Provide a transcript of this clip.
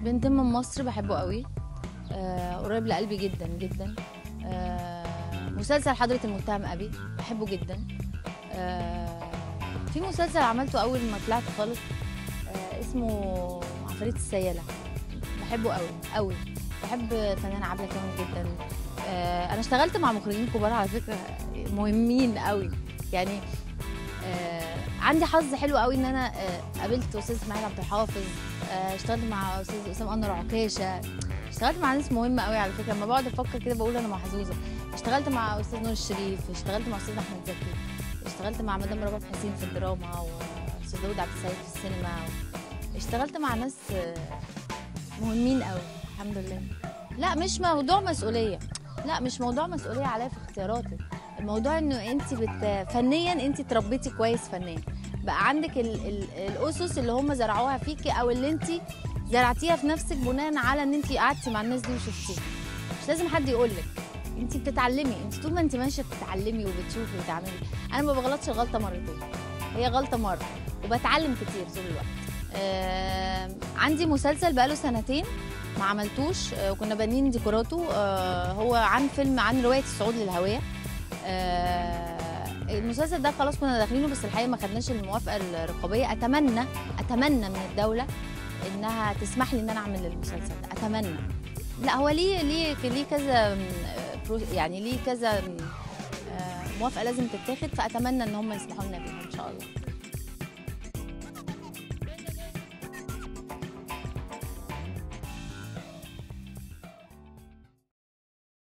بنت من مصر بحبه قوي آه قريب لقلبي جدا جدا آه مسلسل حضرة المتهم أبي بحبه جدا آه في مسلسل عملته أول ما طلعت خالص آه اسمه عفاريت السيالة بحبه قوي قوي بحب فنان عبلة كامل جدا آه أنا اشتغلت مع مخرجين كبار على فكرة مهمين قوي يعني آه عندي حظ حلو قوي ان انا آه قابلت استاذ اسماعيل عبد الحافظ آه اشتغلت مع استاذ اسامه انور عكاشه اشتغلت مع ناس مهمه قوي على فكره لما بقعد افكر كده بقول انا محظوظه اشتغلت مع استاذ نور الشريف اشتغلت مع استاذ احمد زكي اشتغلت مع مدام رباب حسين في الدراما واستاذ داود عبد السعيد في السينما اشتغلت مع ناس آه مهمين قوي الحمد لله لا مش موضوع مسؤوليه لا مش موضوع مسؤوليه عليا في اختياراتي الموضوع انه انت بت... فنيا انت اتربيتي كويس فنيا بقى عندك ال... ال... الاسس اللي هم زرعوها فيكي او اللي انت زرعتيها في نفسك بناء على ان انت قعدتي مع الناس دي وشفتيها مش لازم حد يقول لك انت بتتعلمي انت طول ما انت ماشيه بتتعلمي وبتشوفي وتعملي انا ما بغلطش غلطه مرتين هي غلطه مره وبتعلم كتير طول الوقت آه... عندي مسلسل بقاله سنتين ما عملتوش آه، وكنا بانين ديكوراته آه، هو عن فيلم عن روايه الصعود للهويه آه، المسلسل ده خلاص كنا داخلينه بس الحقيقه ما خدناش الموافقه الرقابيه اتمنى اتمنى من الدوله انها تسمح لي ان انا اعمل المسلسل ده اتمنى لا هو ليه ليه ليه كذا م، آه، برو- يعني ليه كذا م، آه، موافقه لازم تتاخد فاتمنى ان هم يسمحوا لنا بيها ان شاء الله